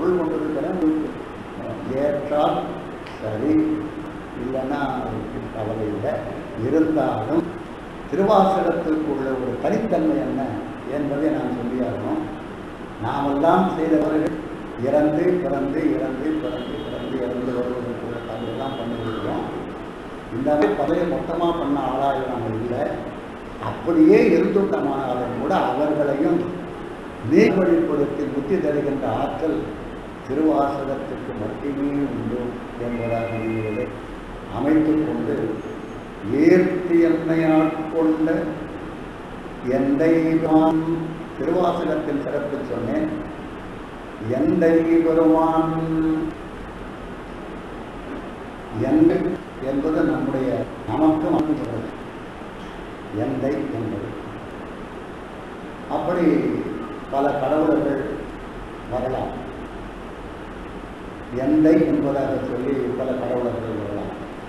பொருள் கொண்டிருக்கிறேன் ஏற்றால் சரி இல்லைன்னா அதுக்கு கவலை இல்லை இருந்தாலும் திருவாசகத்துக்கு உள்ள ஒரு தனித்தன்மை என்ன என்பதை நான் சொல்லியாகணும் நாமெல்லாம் செய்தவர்கள் இறந்து பிறந்து இறந்து பிறந்து பிறந்து இறந்து வருவதற்குள்ள தவறுலாம் பண்ணிருக்கிறோம் இந்த மாதிரி பதவியை மொத்தமாக பண்ண ஆளாக நம்ம இல்லை அப்படியே இருந்துட்டமானாலும் கூட அவர்களையும் நீர்வழிப்படுத்தி புத்தி தருகின்ற ஆற்றல் திருவாசகத்துக்கு மட்டுமே உண்டு என்பதாக நீங்கள் அமைத்துக் கொண்டு ஏற்று என்னை ஆட்கொண்ட எந்தை பெருமான் திருவாசகத்தின் சிறப்பு சொன்னேன் எந்தை பெருமான் எந்தை என்பது நம்முடைய நமக்கு அமைந்துள்ளது எந்தை என்பது அப்படி பல கடவுளர்கள் வரலாம் எந்தை என்பதாக சொல்லி பல கடவுளர்கள் வரலாம்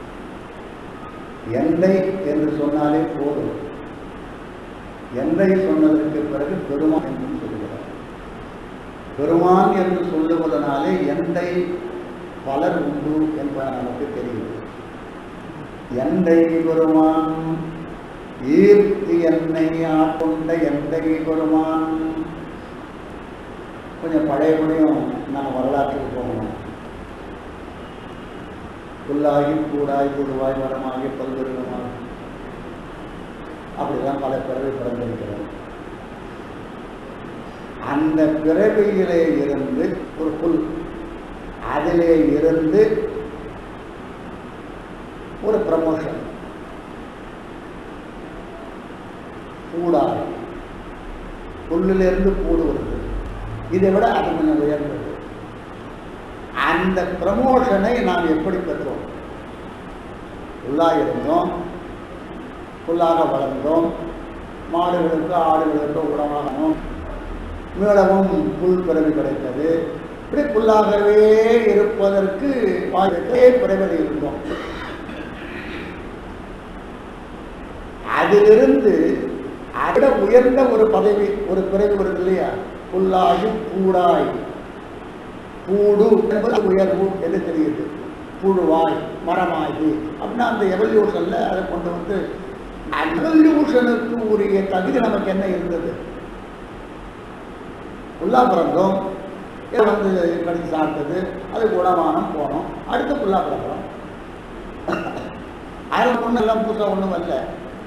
எந்தை என்று சொன்னாலே போதும் எந்தை சொன்னதற்கு பிறகு பெருமான் என்று சொல்லுகிறார் பெருமான் என்று சொல்லுவதனாலே எந்தை பலர் உண்டு என்பது நமக்கு தெரியுது எந்தை பெருமான் ஈர்த்து என்னை ஆட்கொண்ட எந்தை பெருமான் கொஞ்சம் பழையபடியும் நம்ம வரலாற்றுக்கு போகணும் புல்லாகி கூடாய் குருவாய் வரமாகி பல்வருவமாகி அப்படிதான் பல பிறவி பிறந்திருக்கிறோம் அந்த பிறவியிலே இருந்து ஒரு புல் அதிலே இருந்து ஒரு ப்ரமோஷன் பூடாய் புல்லிலிருந்து பூடு வருது இதை விட அது கொஞ்சம் உயர்ந்தது அந்த ப்ரமோஷனை நாம் எப்படி பெற்றோம் புல்லாக இருந்தோம் புல்லாக வளர்ந்தோம் மாடுகளுக்கு ஆடுகளுக்கு உணவாகணும் மீளவும் புல் பிறவி கிடைத்தது இப்படி புல்லாகவே இருப்பதற்கு வாழ்க்கை பிறவில் இருந்தோம் அதிலிருந்து அதை விட உயர்ந்த ஒரு பதவி ஒரு பிறவி வருது இல்லையா புல்லாகி பூடாய் பூடு என்பது உயர்வு என்று தெரியுது புழுவாய் மரமாகி அப்படின்னா அந்த எவல்யூஷன்ல அதை கொண்டு வந்து எவல்யூஷனுக்கு உரிய தகுதி நமக்கு என்ன இருந்தது புல்லா பிறந்தோம் இதை வந்து கடிச்சு சாப்பிட்டது அது குணமானம் போனோம் அடுத்து புல்லா பிறக்கிறோம் அதில் ஒன்றும் எல்லாம் புதுசாக ஒன்றும் வரல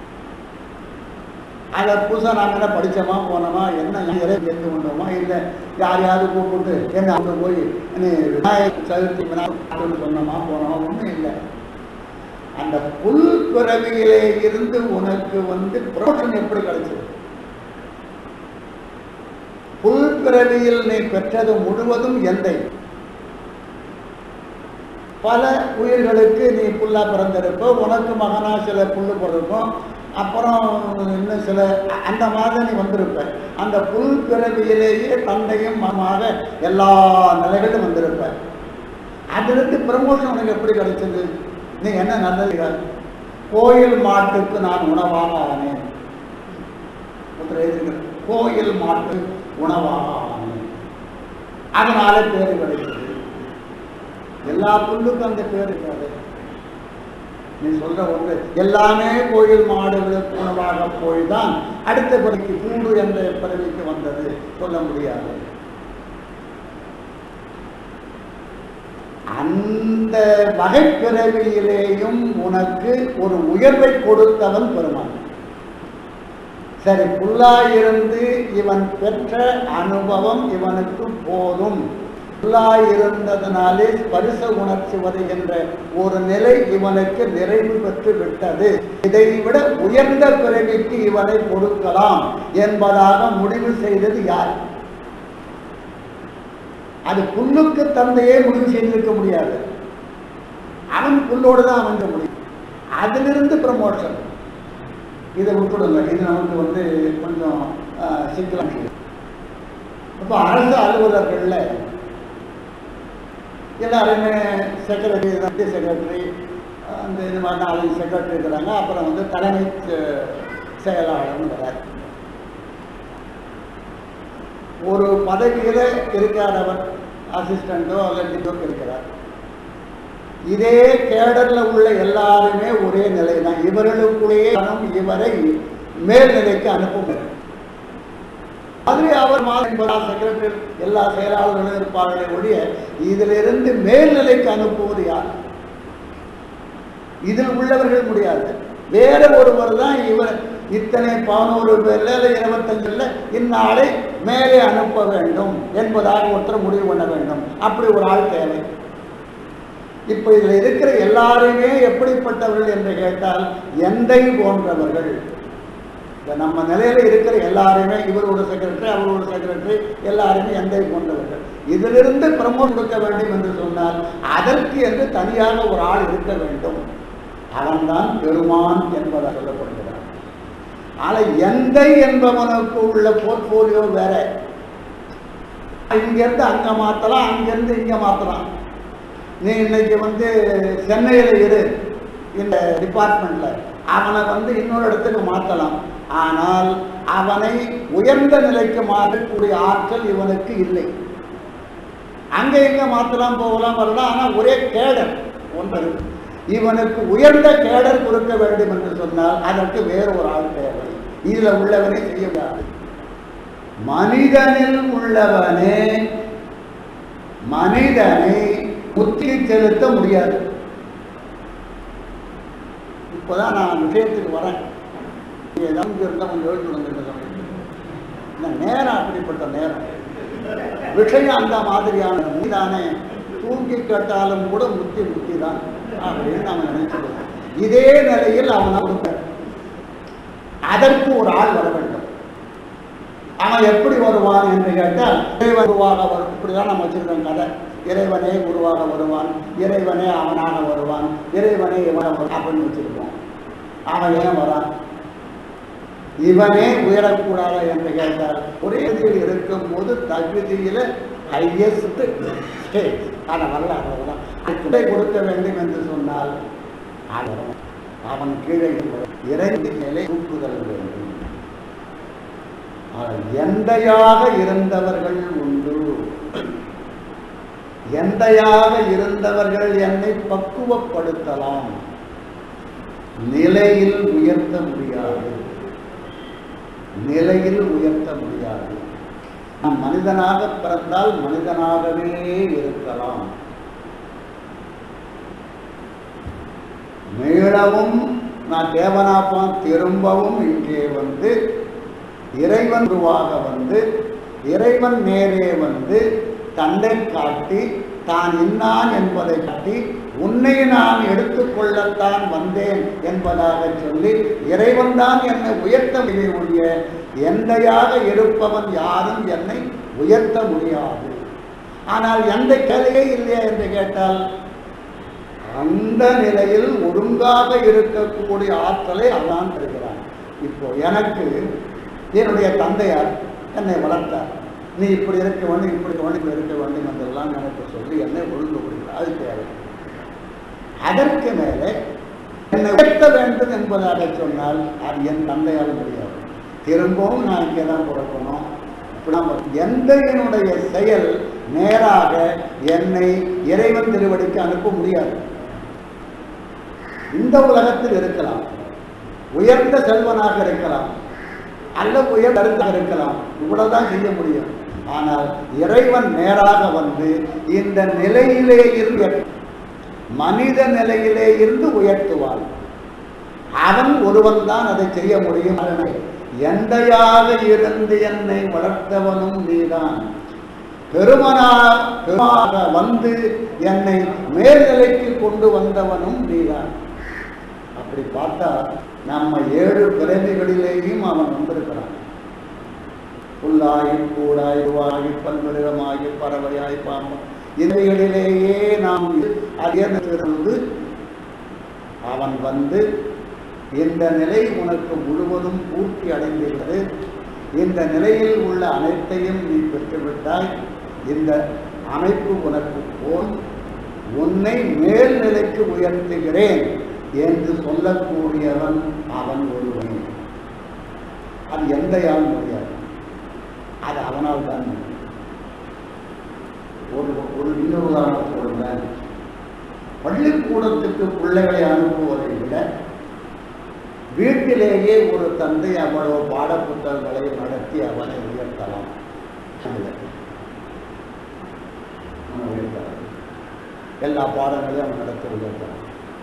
அதில் புதுசாக நாங்கள் என்ன படித்தோமா போனோமா என்ன இறை தெரிந்து கொண்டோமா இல்லை யாரையாவது கூப்பிட்டு என்ன அங்கே போய் நீ விநாயகர் சதுர்த்தி விநாயகர் சொன்னோமா போனோமா ஒன்றும் இல்லை அந்த புல் பிறவியிலே இருந்து உனக்கு வந்து புரோஷன் எப்படி கிடைச்சது புல் பிறவியில் நீ பெற்றது முழுவதும் எந்தை பல உயிர்களுக்கு நீ புல்லா பிறந்திருப்ப உனக்கு மகனா சில புல்லு பிறக்கும் அப்புறம் இன்னும் சில அந்த மாதிரி நீ வந்திருப்ப அந்த புல் பிறவியிலேயே தந்தையும் மகமாக எல்லா நிலைகளும் வந்திருப்ப அதிலிருந்து ப்ரமோஷன் உனக்கு எப்படி கிடைச்சது நீ என்ன நல்லது கோயில் மாட்டுக்கு நான் உணவாக ஆனேன் ஒருத்தர் எழுதியிருக்கிறார், கோயில் மாட்டு உணவாக ஆனேன் அதனால பேர் கிடைச்சது எல்லா புல்லுக்கும் அந்த பேர் இருக்காது நீ சொல்ற ஒன்று எல்லாமே கோயில் மாடுகளுக்கு உணவாக போய்தான் அடுத்த பிறகு பூண்டு என்ற பிறவிக்கு வந்தது சொல்ல முடியாது அந்த வகைப்பிறவியிலேயும் உனக்கு ஒரு உயர்வை கொடுத்தவன் பெருமான் சரி புல்லாயிருந்து இவன் பெற்ற அனுபவம் இவனுக்கு போதும் புல்லாயிருந்ததனாலே ஸ்பரிச உணர்ச்சி வருகின்ற ஒரு நிலை இவனுக்கு நிறைவு பெற்று விட்டது இதை விட உயர்ந்த பிறவிக்கு இவனை கொடுக்கலாம் என்பதாக முடிவு செய்தது யார் அது புல்லுக்கு தந்தையே முடிவு செய்திருக்க முடியாது அவன் புல்லோடு தான் அமைஞ்ச முடியும் அதிலிருந்து ப்ரமோஷன் இதை விட்டுடுங்க இது நமக்கு வந்து கொஞ்சம் ஆஹ், சிக்கலான விஷயம். இப்போ அரசு அலுவலர்கள்ல எல்லாருமே செக்ரட்டரி மத்திய செக்ரட்டரி அந்த இது மாதிரி நாலஞ்சு செக்ரட்டரி இருக்கிறாங்க அப்புறம் வந்து தலைமை செ- செயலாளர்னு வரார் ஒரு பதவியில் இருக்காதவர் அசிஸ்டண்ட்டோ அல்லது இருக்கிறார் இதே கேடர்ல உள்ள எல்லாருமே ஒரே நிலை தான் இவர்களுக்குள்ளேயே மனம் இவரை மேல்நிலைக்கு அனுப்பும் மாதிரி அவர் செக்ரட்டரி எல்லா செயலாளர்களும் இருப்பார்களே ஒழிய இதிலிருந்து மேல்நிலைக்கு அனுப்புவது யார் இதில் உள்ளவர்கள் முடியாது வேற ஒருவர் தான் இவர் இத்தனை பதினோரு பேர்ல இல்லை இருபத்தஞ்சுல இந்நாளை மேலே அனுப்ப வேண்டும் என்பதாக ஒருத்தர் முடிவு பண்ண வேண்டும் அப்படி ஒரு ஆள் தேவை இப்போ இதில் இருக்கிற எல்லாருமே எப்படிப்பட்டவர்கள் என்று கேட்டால் எந்தை போன்றவர்கள் இந்த நம்ம நிலையில இருக்கிற எல்லாருமே இவர் ஒரு செக்ரட்டரி அவர் ஒரு செக்ரட்டரி எல்லாருமே எந்தை போன்றவர்கள் இதிலிருந்து பிரமோட் கொடுக்க வேண்டும் என்று சொன்னால் அதற்கு என்று தனியாக ஒரு ஆள் இருக்க வேண்டும் அவன்தான் பெருமான் என்பதாக சொல்லப்படுகிறார் ஆனால் எந்தை என்பவனுக்கு உள்ள போர்ட்போலியோ வேற இங்கிருந்து அங்க மாத்தலாம் அங்கிருந்து இங்க மாத்தலாம் நீ இன்னைக்கு வந்து சென்னையில் இரு இந்த டிபார்ட்மெண்ட்ல அவனை வந்து இன்னொரு இடத்துக்கு மாற்றலாம் ஆனால் அவனை உயர்ந்த நிலைக்கு மாற்றக்கூடிய ஆற்றல் இவனுக்கு இல்லை அங்க இங்க மாற்றலாம் போகலாம் வரலாம் ஆனால் ஒரே கேடர் ஒன்று இருக்கு. இவனுக்கு உயர்ந்த கேடர் கொடுக்க வேண்டும் என்று சொன்னால் அதற்கு வேறு ஒரு ஆள் தேவை இதுல உள்ளவனை செய்ய முடியாது மனிதனில் உள்ளவனே மனிதனை புத்தி செலுத்த முடியாது இப்போதான் நான் விஷயத்துக்கு வரேன் ஏதாவது இருந்தால் கொஞ்சம் எழுத்து வந்துட்டு இந்த நேரம் அப்படிப்பட்ட நேரம் விஷயம் அந்த மாதிரியான நீதானே தூங்கி கட்டாலும் கூட முத்தி முத்தி தான் அப்படின்னு நாம நினைச்சிருக்கோம் இதே நிலையில் அவனை கொடுப்பார் அதற்கு ஒரு ஆள் வர வேண்டும் அவன் எப்படி வருவான் என்று கேட்டால் இறைவன் உருவாக வரும் இப்படிதான் நம்ம வச்சிருக்கோம் கதை இறைவனே குருவாக வருவான் இறைவனே அவனாக வருவான் இறைவனே இவன வரும் அப்படின்னு வச்சிருக்கோம் அவன் ஏன் வரான் இவனே உயரக்கூடாதா என்று கேட்டால் ஒரே இதில் இருக்கும் போது தகுதியில ஹையஸ்ட் ஸ்டேஜ் அதை வரல அவ்வளவுதான் அதை கொடுக்க வேண்டும் என்று சொன்னால் அவன் அவன் கீழே இறைந்து நிலை தூக்குதல் வேண்டும் ஆனால் எந்தையாக இருந்தவர்கள் உண்டு எந்தையாக இருந்தவர்கள் என்னை பக்குவப்படுத்தலாம் நிலையில் உயர்த்த முடியாது நிலையில் உயர்த்த முடியாது நாம் மனிதனாக பிறந்தால் மனிதனாகவே இருக்கலாம் மீளவும் நான் தேவனாப்பான் திரும்பவும் இங்கே வந்து இறைவன் உருவாக வந்து இறைவன் நேரே வந்து தன்னை காட்டி தான் இன்னான் என்பதை காட்டி உன்னை நான் எடுத்துக்கொள்ளத்தான் வந்தேன் என்பதாக சொல்லி இறைவன் தான் என்னை உயர்த்த முடிய எந்தையாக இருப்பவன் யாரும் என்னை உயர்த்த முடியாது ஆனால் எந்த கலையே இல்லையா என்று கேட்டால் அந்த நிலையில் ஒழுங்காக இருக்கக்கூடிய ஆற்றலை அவன் தருகிறான் இப்போ எனக்கு என்னுடைய தந்தையார் என்னை வளர்த்தார் நீ இப்படி இருக்க வேண்டும் இப்படி வேண்டும் இருக்க வேண்டும் என்றெல்லாம் எனக்கு சொல்லி என்னை ஒழுங்கு கொடுக்கிறார் அது தேவை அதற்கு மேலே என்னை உயர்த்த வேண்டும் என்பதாக சொன்னால் அது என் தந்தையால் முடியாது திரும்பவும் நான் இங்கே தான் பிறக்கணும் இப்படிலாம் வரும். எந்த என்னுடைய செயல் நேராக என்னை இறைவன் திருவடிக்கு அனுப்ப முடியாது இந்த உலகத்தில் இருக்கலாம் உயர்ந்த செல்வனாக இருக்கலாம் அல்ல உயர் கருத்தாக இருக்கலாம் இவ்வளவுதான் செய்ய முடியும் ஆனால் இறைவன் நேராக வந்து இந்த நிலையிலே இருந்து மனித நிலையிலே இருந்து உயர்த்துவான் அவன் ஒருவன் தான் அதை செய்ய முடியும் அதனை எந்தையாக இருந்து என்னை வளர்த்தவனும் நீதான் பெருமனா பெருமாக வந்து என்னை மேல்நிலைக்கு கொண்டு வந்தவனும் நீதான் அப்படி பார்த்தா நம்ம ஏழு பிறவிகளிலேயும் அவன் வந்திருக்கிறான் புல்லாகி கூடாய் உருவாகி பல்மிருகமாகி பறவையாய் பாம்பம் இவைகளிலேயே நாம் அதிகரித்திருந்து அவன் வந்து இந்த நிலை உனக்கு முழுவதும் பூர்த்தி அடைந்துள்ளது இந்த நிலையில் உள்ள அனைத்தையும் நீ பெற்றுவிட்டாய் இந்த அமைப்பு உனக்கு போல் உன்னை மேல்நிலைக்கு உயர்த்துகிறேன் என்று சொல்லக்கூடியவன் அவன் ஒருவன் அது எந்த யாரும் முடியாது அது அவனால் தான் முடியும். ஒரு ஒரு இன்னொரு உதாரணம் சொல்றேன் பள்ளிக்கூடத்துக்கு பிள்ளைகளை அனுப்புவதை விட வீட்டிலேயே ஒரு தந்தை அவ்வளவு பாடப்புத்தகங்களை நடத்தி அவனை உயர்த்தலாம் இல்லை. அவனை உயர்த்தலாம் எல்லா பாடங்களையும் அவன் நடத்தி உயர்த்தலாம்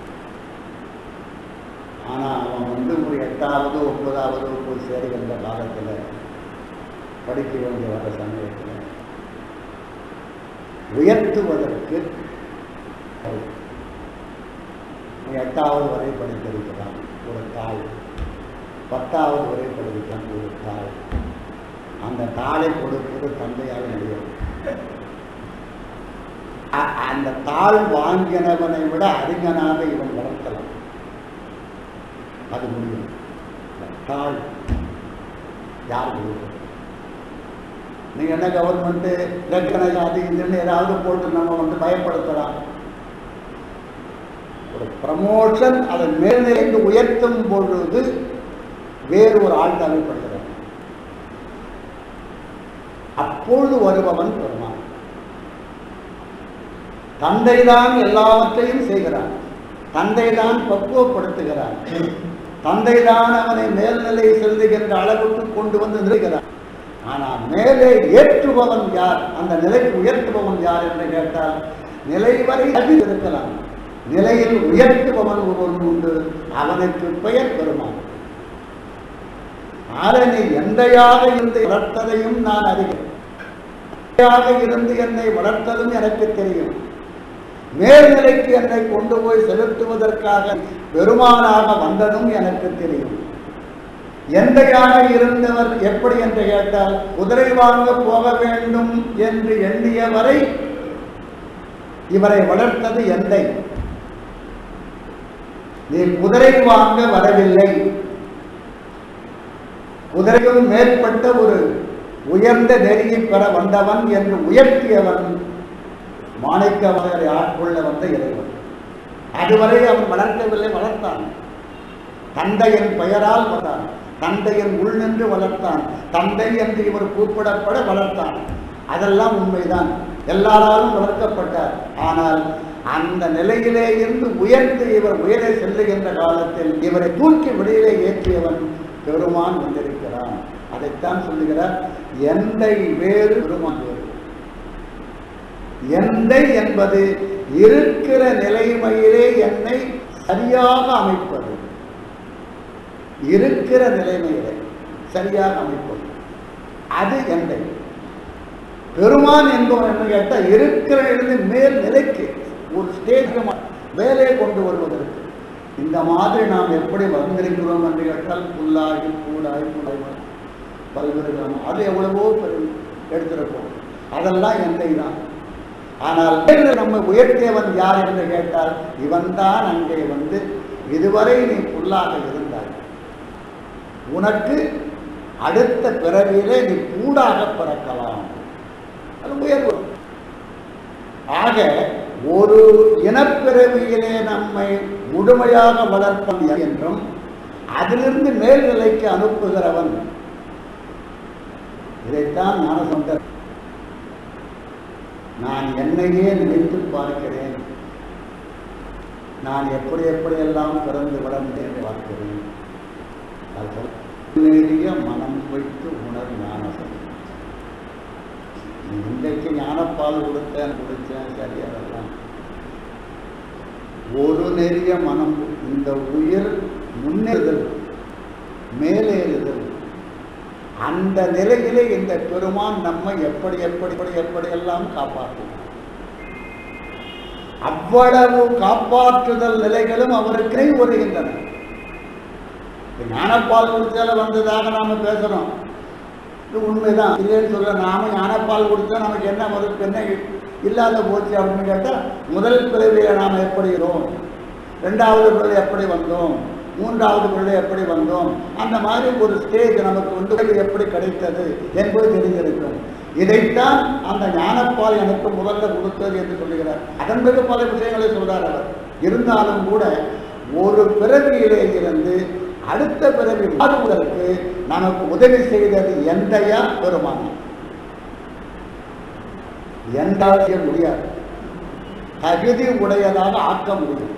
ஆனால் அவன் வந்து ஒரு எட்டாவது ஒன்பதாவது போய் சேருகின்ற காலத்தில் படிக்க வேண்டிய வர சமயத்தில் உயர்த்துவதற்கு நீ எட்டாவது வரை படித்திருக்கிறான் ஒரு தாய் பத்தாவது வரை படிக்கிறான் ஒரு தாய் அந்த தாளை கொடுப்பது தந்தையால் முடியாது அ- அந்த தாள் வாங்கினவனை விட அறிஞனாக இவன் வளர்க்கலாம் அது முடியும் இந்த தாள் யார் கொடுக்கும் நீங்க என்ன கவர்மெண்ட் ரெக்கனைஸ் அது இதுன்னு ஏதாவது போட்டு நம்ம வந்து பயப்படுத்தலாம் ஒரு ப்ரமோஷன் அதை மேல்நிலைக்கு உயர்த்தும் பொழுது வேறு ஒரு ஆள் தேவைப்படுகிறார் அப்பொழுது வருபவன் பெருமான் தந்தைதான் எல்லாவற்றையும் செய்கிறான் தந்தைதான் பக்குவப்படுத்துகிறான் தந்தைதான் அவனை மேல்நிலை செல்லுகின்ற அளவுக்கு கொண்டு வந்து நிறுகிறான் ஆனால் மேலே ஏற்றுபவன் யார் அந்த நிலைக்கு உயர்த்துபவன் யார் என்று கேட்டால் நிலை வரை அதில் இருக்கலாம் நிலையில் உயர்த்துபவன் ஒருவன் உண்டு அவனுக்கு பெயர் பெருமான் ஆரணி எந்தையாக இருந்து வளர்த்ததையும் நான் அறிகிறேன் எந்தையாக இருந்து என்னை வளர்த்ததும் எனக்கு தெரியும் மேல்நிலைக்கு என்னை கொண்டு போய் செலுத்துவதற்காக பெருமானாக வந்ததும் எனக்கு தெரியும் எந்தையாக இருந்தவர் எப்படி என்று கேட்டால் குதிரை வாங்க போக வேண்டும் என்று எண்ணிய வரை இவரை வளர்த்தது எந்தை நீ குதிரை வாங்க வரவில்லை குதிரையும் மேற்பட்ட ஒரு உயர்ந்த நெறியை பெற வந்தவன் என்று உயர்த்தியவன் மாணிக்கவரை ஆட்கொள்ள வந்த இறைவன் அதுவரை அவன் வளர்க்கவில்லை வளர்த்தான் தந்தையின் பெயரால் வளர்த்தான் தந்தையின் உள் நின்று வளர்த்தான் தந்தை என்று இவர் கூப்பிடப்பட வளர்த்தான் அதெல்லாம் உண்மைதான் எல்லாராலும் வளர்க்கப்பட்டார் ஆனால் அந்த நிலையிலே இருந்து உயர்ந்து இவர் உயரே செல்லுகின்ற காலத்தில் இவரை தூக்கி வெளியிலே ஏற்றியவன் பெருமான் வந்திருக்கிறான் அதைத்தான் சொல்லுகிறார் எந்தை வேறு பெருமான் வேறு எந்தை என்பது இருக்கிற நிலைமையிலே என்னை சரியாக அமைப்பது இருக்கிற நிலைமையிலே சரியாக அமைப்பது அது எந்தை பெருமான் என்பவன் என்ன கேட்டால் இருக்கிற இருந்து மேல் நிலைக்கு ஒரு ஸ்டேஜ் மேலே கொண்டு வருவதற்கு இந்த மாதிரி நாம் எப்படி வந்திருக்கிறோம் என்று கேட்டால் புல்லாகி கூடாய் புலாய் பல்வேறு கிராமம் அது எவ்வளவோ பெரும் எடுத்திருப்போம் அதெல்லாம் எந்தை தான் ஆனால் மேலே நம்ம உயர்த்தியவன் யார் என்று கேட்டால் இவன்தான் அங்கே வந்து இதுவரை நீ புல்லாக இருந்தாய் உனக்கு அடுத்த பிறவியிலே நீ கூடாக பிறக்கலாம் அது உயர்வு ஆக ஒரு இனப்பிறவியிலே நம்மை முழுமையாக வளர்ப்பன் என்றும் அதிலிருந்து மேல்நிலைக்கு அனுப்புகிறவன் இதைத்தான் ஞானசந்தர் நான் என்னையே நினைத்து பார்க்கிறேன் நான் எப்படி எப்படியெல்லாம் பிறந்து வளர்ந்தேன் பார்க்கிறேன் அது நேரிய மனம் வைத்து உணர் ஞானசந்தர் இன்றைக்கு ஞானப்பால் கொடுத்தேன் குடித்தேன் சரி அதெல்லாம் ஒரு நெறிய மனம் இந்த உயிர் முன்னேறுதல் மேலேறுதல் அந்த நிலையிலே இந்த பெருமான் நம்மை எப்படி எப்படி எப்படி எப்படியெல்லாம் காப்பாற்றும் அவ்வளவு காப்பாற்றுதல் நிலைகளும் அவருக்கு வருகின்றன இப்ப ஞானப்பால் குடிச்சால வந்ததாக நாம பேசுறோம் இது உண்மைதான் இல்லைன்னு சொல்ல நாம ஞானப்பால் குடிச்சா நமக்கு என்ன முதல் என்ன இல்லாத போச்சு அப்படின்னு கேட்டால் முதல் பிறவியில் நாம் எப்படி இருந்தோம் ரெண்டாவது பிறகு எப்படி வந்தோம் மூன்றாவது பிள்ளை எப்படி வந்தோம் அந்த மாதிரி ஒரு ஸ்டேஜ் நமக்கு வந்து எப்படி கிடைத்தது என்பது தெரிந்திருக்கும் இதைத்தான் அந்த ஞானப்பால் எனக்கு முதல்ல கொடுத்தது என்று சொல்லுகிறார் அதன் பிறகு பல விஷயங்களை சொல்றார் அவர் இருந்தாலும் கூட ஒரு பிறவியிலே இருந்து அடுத்த பிறவி மாறுவதற்கு நமக்கு உதவி செய்தது எந்தையா பெருமான் எந்த செய்ய முடியாது தகுதி உடையதாக ஆக்க முடியும்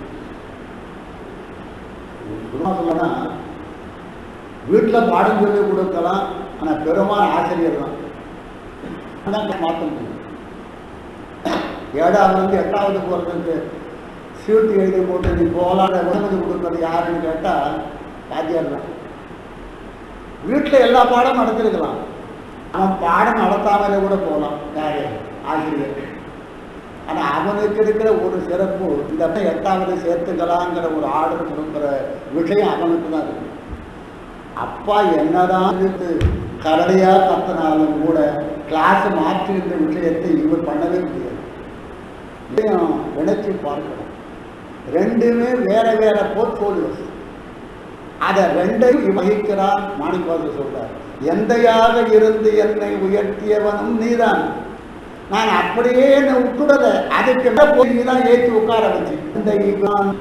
சும்மா சொல்லனா வீட்டில் பாடம் சொல்லி கொடுக்கலாம் ஆனால் பெருமாள் ஆசிரியர் தான் அதான் மாற்ற முடியும் ஏழாவதுலேருந்து எட்டாவது போகிறதுக்கு சீட்டு எழுதி போட்டு நீ போகலாட விடுதலை கொடுக்கறது யாருன்னு கேட்டால் வாத்தியார் தான் வீட்டில் எல்லா பாடம் நடத்திருக்கலாம் அவன் பாடம் நடத்தாமலே கூட போகலாம் யாரு ஆசிரியர் ஆனால் அவனுக்கு இருக்கிற ஒரு சிறப்பு இந்த பக்கம் எட்டாவது சேர்த்துக்கலாங்கிற ஒரு ஆர்டர் கொடுக்குற விஷயம் அவனுக்கு தான் இருக்கு அப்பா என்னதான் இருந்து கரடியா கத்தினாலும் கூட கிளாஸ் மாற்றுகின்ற விஷயத்தை இவர் பண்ணவே முடியாது இதையும் இணைச்சு பார்க்கணும் ரெண்டுமே வேற வேற போர்ட்போலியோஸ் அதை ரெண்டையும் வகிக்கிறான் மாணிக்கவாசர் சொல்றார் எந்தையாக இருந்து என்னை உயர்த்தியவனும் நீதான் நான் அப்படியே என்னை விட்டுடல அதுக்கு மேல போய் நீதான் ஏற்றி உட்கார வச்சு இந்த இவன்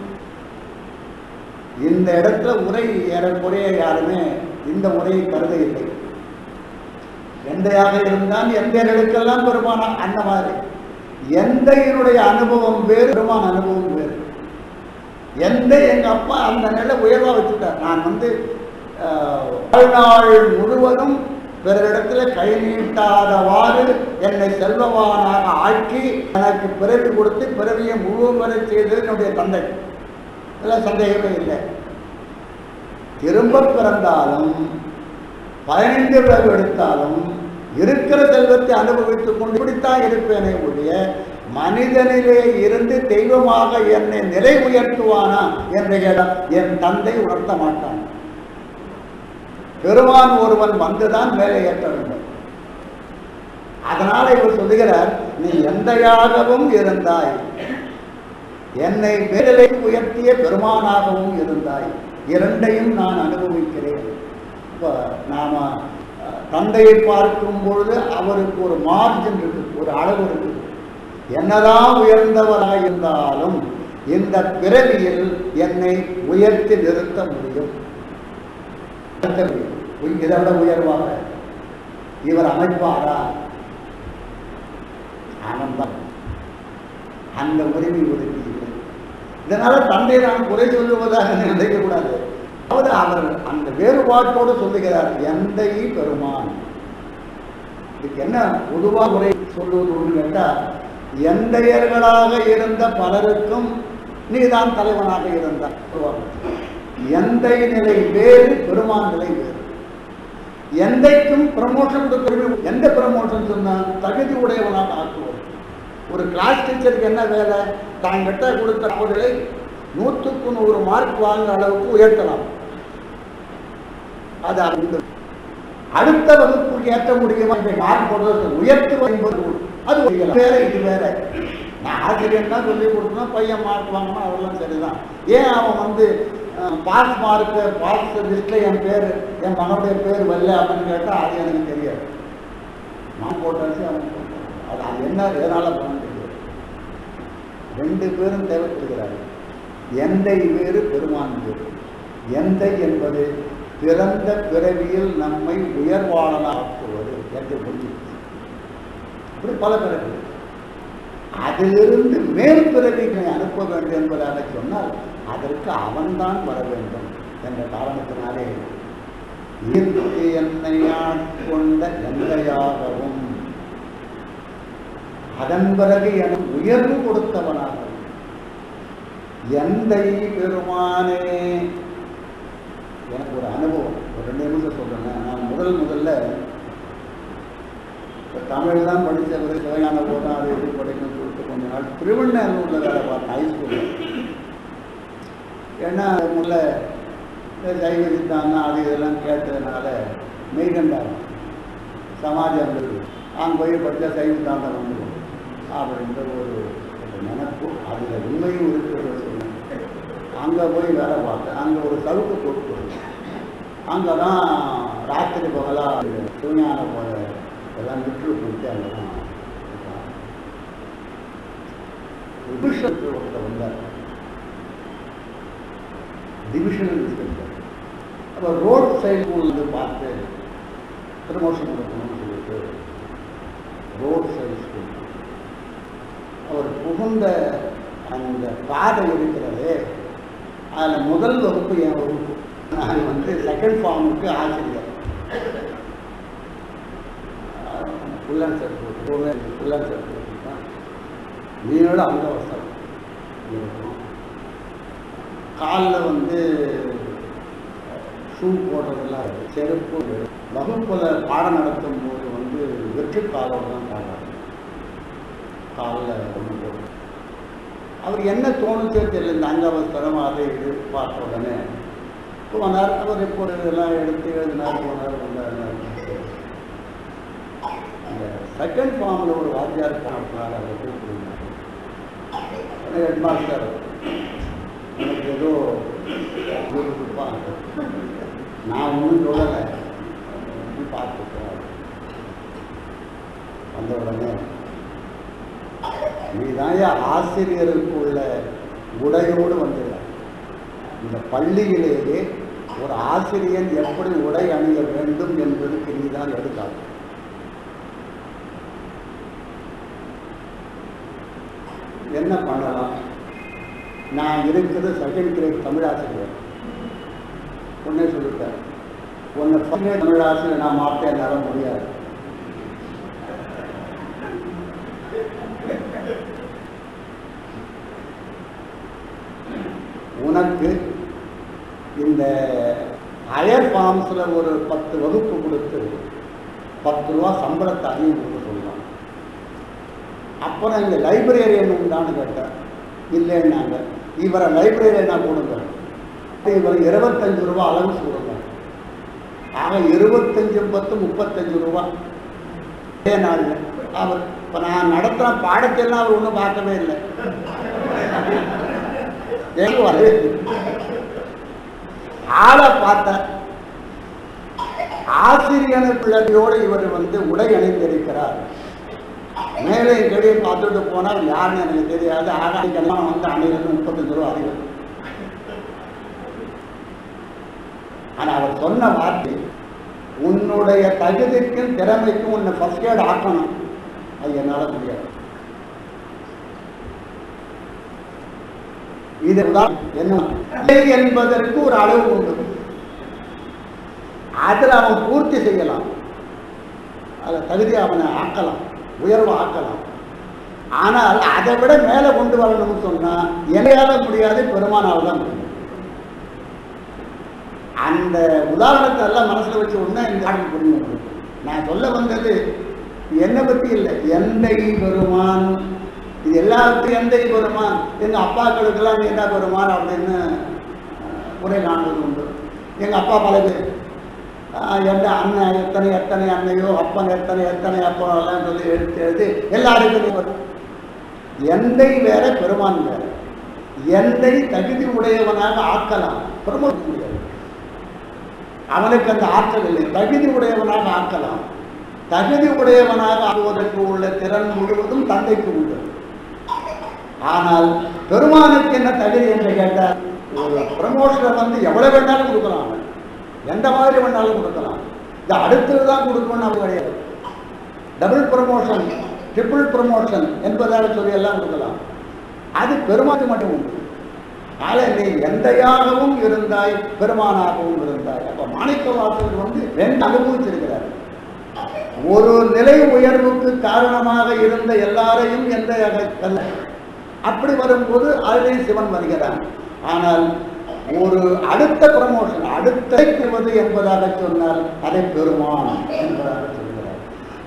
இந்த இடத்துல உரை ஏறக்குறைய யாருமே இந்த உரையை கருத இல்லை எந்தையாக இருந்தால் எந்தையர்களுக்கெல்லாம் பெருமானா அந்த மாதிரி எந்தையினுடைய அனுபவம் வேறு பெருமான் அனுபவம் வேறு எந்த எங்க அப்பா அந்த நிலை உயர்வா வச்சுட்டார் நான் வந்து ஆஹ், வாழ்நாள் முழுவதும் பிறரிடத்துல கை நீட்டாதவாறு என்னை செல்வவானாக ஆக்கி எனக்கு பிறவி கொடுத்து பிறவியை முழுவதும் செய்தது என்னுடைய தந்தை இதெல்லாம் சந்தேகமே இல்லை திரும்ப பிறந்தாலும் பதினைந்து பிறகு எடுத்தாலும் இருக்கிற செல்வத்தை அனுபவித்துக் கொண்டு இப்படித்தான் இருப்பேனே ஒழிய மனிதனிலே இருந்து தெய்வமாக என்னை நிலை உயர்த்துவானா என்ற இடம் என் தந்தை உணர்த்த மாட்டான் பெருமான் ஒருவன் வந்துதான் மேலே ஏற்ற வேண்டும் அதனால இவர் சொல்லுகிறார் நீ எந்தையாகவும் இருந்தாய் என்னை மேலே உயர்த்திய பெருமானாகவும் இருந்தாய் இரண்டையும் நான் அனுபவிக்கிறேன் இப்போ நாம அஹ், தந்தையை பார்க்கும் பொழுது அவருக்கு ஒரு மார்ஜின் இருக்கு ஒரு அளவு இருக்கு என்னதான் உயர்ந்தவராய் இருந்தாலும் இந்த பிறவியில் என்னை உயர்த்தி நிறுத்த முடியும் நிறுத்த முடியும். உய்- இதை விட உயர்வாக இவர் அமைப்பாரா ஆனந்தம் அந்த உரிமை ஒதுக்கி இல்லை. இதனால தந்தை நான் குறை சொல்லுவதாக நினைக்கக்கூடாது அதாவது அவர் அந்த வேறுபாட்டோடு சொல்லுகிறார் எந்தை பெருமான் இதுக்கு என்ன பொதுவாக உரை சொல்லுவது ஒன்று கேட்டால் எந்தையர்களாக இருந்த பலருக்கும் நீதான் தலைவனாக இருந்தார் பொதுவாக. எந்தை நிலை வேறு பெருமான் நிலை வேறு எந்தைக்கும் ப்ரமோஷன் கொடுக்கறது எந்த ப்ரமோஷன் சொன்னா தகுதி உடையவனாக ஆக்குவது ஒரு கிளாஸ் டீச்சருக்கு என்ன வேலை தான் கிட்ட கொடுத்த அவர்களை நூற்றுக்கு நூறு மார்க் வாங்குற அளவுக்கு உயர்த்தலாம் அது அந்த அடுத்த வகுப்புக்கு ஏற்ற முடியுமா இந்த மார்க் போடுறது உயர்த்து என்பது அது ஒரு வேற இது வேற நான் ஆசிரியர் தான் சொல்லி கொடுத்தேன் பையன் மார்க் வாங்கினா அதெல்லாம் சரிதான் ஏன் அவன் வந்து பாஸ் மார்க்கு பாஸ் லிஸ்ட்டில் என் பேர் என் மகனுடைய பேர் வரல அப்படின்னு கேட்டால் அது எனக்கு தெரியாது நான் போட்டாச்சு அவன் போட்டான் அது அது என்ன எதனால் பண்ண தெரியாது ரெண்டு பேரும் தேவைப்படுகிறார்கள் எந்தை வேறு பெருமான் வேறு எந்தை என்பது பிறந்த பிறவியில் நம்மை உயர்வாளனாக்குவது என்று புரிஞ்சு இப்படி பல பிறவி அதிலிருந்து மேல் பிறவிகளை அனுப்ப வேண்டும் என்பதாக சொன்னால் அதற்கு அவன்தான் வர வேண்டும் என்ற காரணத்தினாலே ஈர்த்து என்னை ஆட்கொண்ட எந்தையாகவும் அதன் பிறகு எனக்கு உயர்வு கொடுத்தவனாக எந்தை பெருமானே எனக்கு ஒரு அனுபவம் ஒரு ரெண்டு நிமிஷம் சொல்றேன் நான் முதல் முதல்ல இப்போ தமிழ் தான் படித்தவர் சிவஞான போதும் அது இது படிக்கணும்னு சொல்லிட்டு கொஞ்ச நாள் திருவண்ணூரில் வேலை பார்த்தேன் ஹைஸ்கூலில் ஏன்னா முல்ல சைவ சித்தாந்தம் அது இதெல்லாம் கேட்டதுனால மெய்கண்டாரம் சமாஜம் இருந்தது அங்கே போய் படித்தா சைவ சித்தாந்தம் வந்துடும் அப்படின்ற ஒரு ஒரு நினைப்பு அதில் உண்மையும் இருக்கிறத சொன்னேன் அங்கே போய் வேலை பார்த்தேன் அங்கே ஒரு சவுக்கு போட்டு அங்கே தான் ராத்திரி பகலாக சிவஞான போல எல்லாம் விட்டு கொடுத்து அங்கே தான் விபிஷத்து ஒருத்தர் வந்தார் டிவிஷனல் இன்ஸ்பெக்டர் அப்போ ரோட் சைடு வந்து பார்த்து ப்ரமோஷன் கொடுக்கணும்னு சொல்லிட்டு ரோட் சைடு ஸ்கூல் அவர் புகுந்த அந்த பாதை இருக்கிறது அதில் முதல் வகுப்பு என் வகுப்பு நான் வந்து செகண்ட் ஃபார்முக்கு ஆசிரியர் புல்லன் செருப்பு புல்லன் செருப்பு தான் நீள அந்த வசம் இருக்கும் காலில் வந்து ஷூ போடுறதெல்லாம் இருக்கு. செருப்பு வகுப்பில் பாடம் நடத்தும் போது வந்து வெற்றி காலோட தான் பாடுறாரு காலில் ஒன்று போட்டு அவர் என்ன தோணுச்சோ தெரியல இந்த அங்கவஸ்திரம் அதை இது பார்த்த உடனே போனார் அவர் இப்போ இதெல்லாம் எடுத்து எழுதினார் போனார் வந்தார் அந்த செகண்ட் ஃபார்மில் ஒரு வாத்தியார் பார்த்தார் அதை கூப்பிடுனார் ஹெட் மாஸ்டர் எனக்கு ஏதோ கொடுப்பா நான் ஒன்றும் சொல்லலை பார்த்துக்கிறேன் வந்த உடனே நீதான் ஆசிரியருக்கு உள்ள உடையோடு வந்துடுற இந்த பள்ளியிலேயே ஒரு ஆசிரியன் எப்படி உடை அணிய வேண்டும் என்பதற்கு நீதான் எடுக்காது என்ன பண்ணலாம் நான் இருக்கிறது செகண்ட் கிரேட் தமிழாசிரியர் உடனே சொல்லிட்டேன் உன்னை ஃபர்ஸ்ட் கிரேட் தமிழாசிரியர் நான் மாற்ற என்னால் முடியாது உனக்கு இந்த ஹயர் ஃபார்ம்ஸில் ஒரு பத்து வகுப்பு கொடுத்து பத்து ரூபா சம்பளத்தை அதிகம் கொடுக்க சொல்லலாம் அப்புறம் இங்கே லைப்ரரியன் உண்டான்னு கேட்டேன் இல்லைன்னாங்க இவரை லைப்ரரியனாக கொடுங்க இவர் இருபத்தஞ்சு ரூபா அலவன்ஸ் கொடுங்க ஆக இருபத்தஞ்சு பத்து முப்பத்தஞ்சு ரூபா அதே நாளில் அவர் இப்போ நான் நடத்துகிற பாடத்தெல்லாம் அவர் ஒன்றும் பார்க்கவே இல்லை எங்க வரவே இல்லை. ஆளை பார்த்த ஆசிரியனை பிள்ளையோடு இவர் வந்து உடை அணிந்திருக்கிறார் மேலே கடியை பார்த்துட்டு போனால் யாருன்னு எனக்கு தெரியாது ஆகாய கல்யாணம் வந்து அணிகிறது முப்பத்தஞ்சு ரூபா அதிகம் ஆனா அவர் சொன்ன வார்த்தை உன்னுடைய தகுதிக்கும் திறமைக்கும் உன்னை ஃபர்ஸ்ட் எய்ட் ஆக்கணும் அது என்னால முடியாது இதுதான் என்ன இல்லை என்பதற்கு ஒரு அளவு உண்டு அதில் அவன் பூர்த்தி செய்யலாம் அதில் தகுதி அவனை ஆக்கலாம் உயர்வு ஆக்கலாம் ஆனால் அதை விட மேலே கொண்டு வரணும்னு சொன்னா என்னையால முடியாது பெருமானால் தான் முடியும் அந்த உதாரணத்தை எல்லாம் மனசுல வச்சு உடனே இந்த பாடல் புரியும் உங்களுக்கு. நான் சொல்ல வந்தது என்னை பத்தி இல்லை எந்தை பெருமான் இது எல்லாத்துக்கும் எந்தை பெருமான் எங்க அப்பாக்களுக்கெல்லாம் நீ என்ன பெருமான் அப்படின்னு அஹ், உரை காண்பது உண்டு எங்க அப்பா பல பேர் ஆஹ், எந்த அண்ணன் எத்தனை எத்தனை அண்ணையோ அப்பன் எத்தனை எத்தனை அப்பா எல்லாம் சொல்லி எடுத்து எழுதி எல்லாருக்கும் நீ வரும். எந்தை வேற பெருமான் வேற எந்தை தகுதி உடையவனாக ஆக்கலாம் பெருமான் முடியாது அவனுக்கு அந்த ஆற்றல் இல்லை தகுதி உடையவனாக ஆக்கலாம் தகுதி உடையவனாக ஆகுவதற்கு உள்ள திறன் முழுவதும் தந்தைக்கு உண்டு ஆனால் பெருமானுக்கு என்ன தகுதி என்று கேட்டால் ஒரு ப்ரமோஷனை வந்து எவ்வளவு வேணாலும் கொடுக்கலாம் அவன். எந்த மாதிரி வேணாலும் கொடுக்கலாம் இது அடுத்தது தான் கொடுக்கணும்னு அவங்க கிடையாது டபுள் ப்ரமோஷன் ட்ரிபிள் ப்ரமோஷன் என்பதாக சொல்லி எல்லாம் கொடுக்கலாம் அது பெருமானுக்கு மட்டும் உண்டு ஆக நீ எந்தையாகவும் இருந்தாய் பெருமானாகவும் இருந்தாய் அப்ப மாணிக்க வாசகர் வந்து ரெண்டு அனுபவிச்சிருக்கிறார் ஒரு நிலை உயர்வுக்கு காரணமாக இருந்த எல்லாரையும் எந்த கல்ல அப்படி வரும்போது அதிலே சிவன் வருகிறான் ஆனால் ஒரு அடுத்த ப்ரமோஷன் அடுத்த பெறுவது என்பதாக சொன்னால் அதை பெருமான் என்பதாக சொல்கிறார்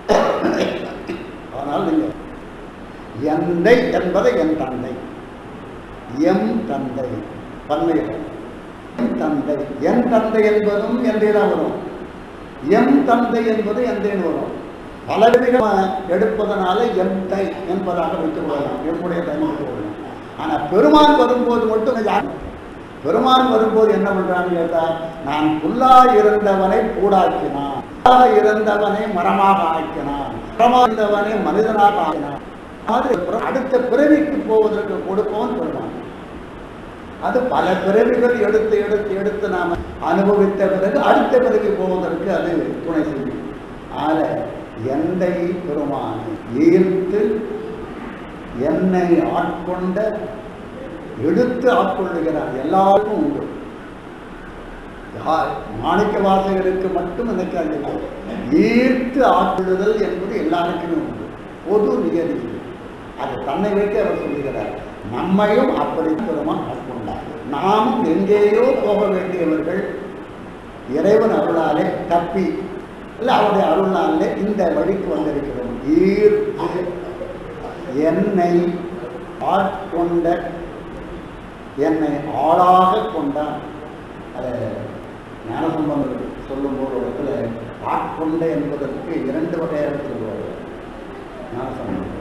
ஆனால் நீங்க எந்தை என்பதை என் தந்தை எம் தந்தை பன்மையில் என் தந்தை என் தந்தை என்பதும் என்றேதான் வரும் எம் தந்தை என்பது எந்தேன்னு வரும் பல விதமாக எடுப்பதனால எந்தை என்பதாக வைத்துக் கொள்ளலாம் எம்முடைய தன்மைக்கு கொள்ளலாம் ஆனால் பெருமான் வரும்போது மட்டும் யார் பெருமான் வரும்போது என்ன பண்றான்னு கேட்டா நான் புல்லா இருந்தவனை பூடாக்கினான் புல்லாக இருந்தவனை மரமாக ஆக்கினான் மரமாக இருந்தவனை மனிதனாக ஆக்கினான் அது அடுத்த பிறவிக்கு போவதற்கு கொடுப்பவன் பெருமான் அது பல பிறவிகள் எடுத்து எடுத்து எடுத்து நாம அனுபவித்த பிறகு அடுத்த பிறவி போவதற்கு அது துணை செய்யும் ஆக எந்தை பெருமானை ஈர்த்து என்னை ஆட்கொண்ட எடுத்து ஆட்கொள்ளுகிறார் எல்லாருக்கும் உண்டு யார் மாணிக்க வாசகருக்கு மட்டும் எனக்கு அந்த ஈர்த்து ஆட்கொள்ளுதல் என்பது எல்லாருக்குமே உண்டு பொது நிகழ்ச்சி அது தன்னை வைத்து அவர் சொல்லுகிறார் நம்மையும் அப்படி பெருமான் ஆட்கொண்டார் நாமும் எங்கேயோ போக வேண்டியவர்கள் இறைவன் அருளாலே தப்பி இல்லை அவருடைய அருளாலே இந்த வழிக்கு வந்திருக்கிறோம் ஈர்த்து என்னை ஆட்கொண்ட என்னை ஆளாக கொண்டான் அதை ஞானசம்பந்தர் சொல்லும்போது ஒரு இடத்துல ஆட்கொண்ட என்பதற்கு இரண்டு வகையாக சொல்லுவார் ஞானசம்பந்தர்